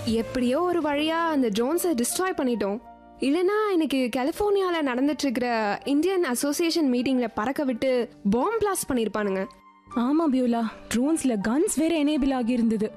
எப்படியோ ஒரு வழியா அந்த ட்ரோன்ஸை டிஸ்ட்ராய் பண்ணிட்டோம் இல்லனா இன்னைக்கு கலிஃபோர்னியால நடந்துட்டு இருக்கிற இந்தியன் அசோசியேஷன் மீட்டிங்ல பறக்க விட்டு பாம் பிளாஸ்ட் பண்ணிருப்பானுங்க ஆமா பியூலா ட்ரோன்ஸ்ல கன்ஸ் வேற எனேபிள் ஆகி இருந்தது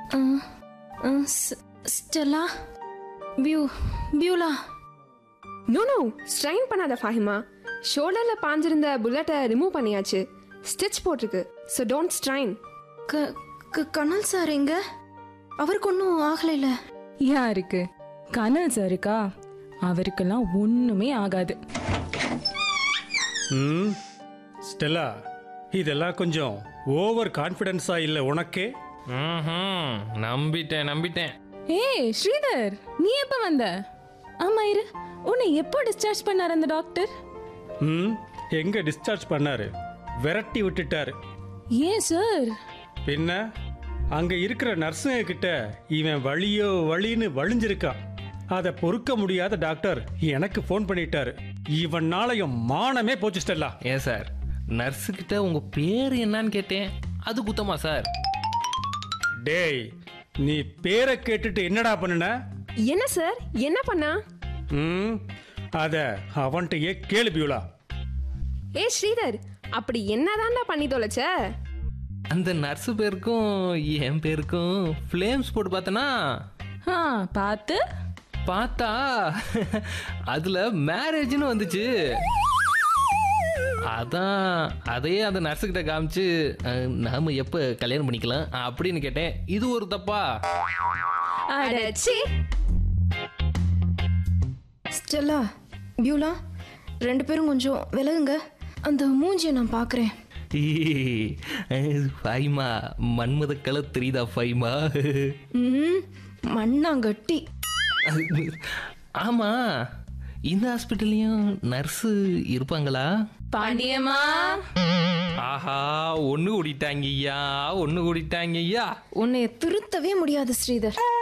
ஸ்டெல்லா பியூ பியூலா நோ நோ ஸ்ட்ரைன் பண்ணாத ஃபாஹிமா ஷோல்டர்ல பாஞ்சிருந்த புல்லட்டை ரிமூவ் பண்ணியாச்சு ஸ்டிச் போட்டிருக்கு ஸோ டோன்ட் ஸ்ட்ரைன் க க- கனல் சார் எங்க அவருக்கு ஒன்றும் ஆகலைல யாருக்கு கனல் சாருக்கா அவருக்கெல்லாம் ஒண்ணுமே ஆகாது ம் ஸ்டெல்லா இதெல்லாம் கொஞ்சம் ஓவர் கான்ஃபிடென்ஸா இல்லை உனக்கே ம்ஹும். நம்பிட்டேன் நம்பிட்டேன் ஏய் ஸ்ரீதர் நீ எப்ப வந்த ஆமா இரு உன்னை எப்போ டிஸ்சார்ஜ் பண்ணார் அந்த டாக்டர் ம் எங்க டிஸ்சார்ஜ் பண்ணாரு விரட்டி விட்டுட்டாரு ஏன் சார் பின்ன அங்க இருக்கிற நர்ஸுங்க கிட்ட இவன் வழியோ வழின்னு வழிஞ்சிருக்கான் அதை பொறுக்க முடியாத டாக்டர் எனக்கு ஃபோன் பண்ணிட்டாரு இவனால என் மானமே போச்சு ஸ்டெல்லா ஏன் சார் நர்ஸு கிட்ட உங்க பேர் என்னன்னு கேட்டேன் அது குத்தமா சார் டேய் நீ பேரை கேட்டுட்டு என்னடா பண்ணுன என்ன சார் என்ன பண்ணா ம் அத அவன்கிட்டயே கேளு பியூலா ஏ ஸ்ரீதர் அப்படி என்னதான்டா பண்ணி தொலைச்ச அந்த நர்ஸு பேருக்கும் என் பேருக்கும் ஃப்ளேம்ஸ் போட்டு பார்த்தனா ஆ பார்த்து பார்த்தா அதுல மேரேஜ்னு வந்துச்சு அதான் அதையே அந்த நர்ஸுக்கிட்ட காமிச்சு அஹ், நாம எப்ப கல்யாணம் பண்ணிக்கலாம் அப்படின்னு கேட்டேன் இது ஒரு தப்பா அடச்சி ஸ்டெல்லா பியூலா ரெண்டு பேரும் கொஞ்சம் விலகுங்க அந்த மூஞ்சியை நான் பார்க்குறேன் ஃபைமா மன்மத கலை தெரியுதா ஃபைமா ம் மண்ணாங்கட்டி ஆமா இந்த ஹாஸ்பிட்டல்லையும் நர்ஸு இருப்பாங்களா பாண்டியம்மா ஆஹா ஒன்று கூடிட்டாங்க ஐயா ஒன்று கூடிட்டாங்க ஐயா உன்னைய திருத்தவே முடியாது ஸ்ரீதர்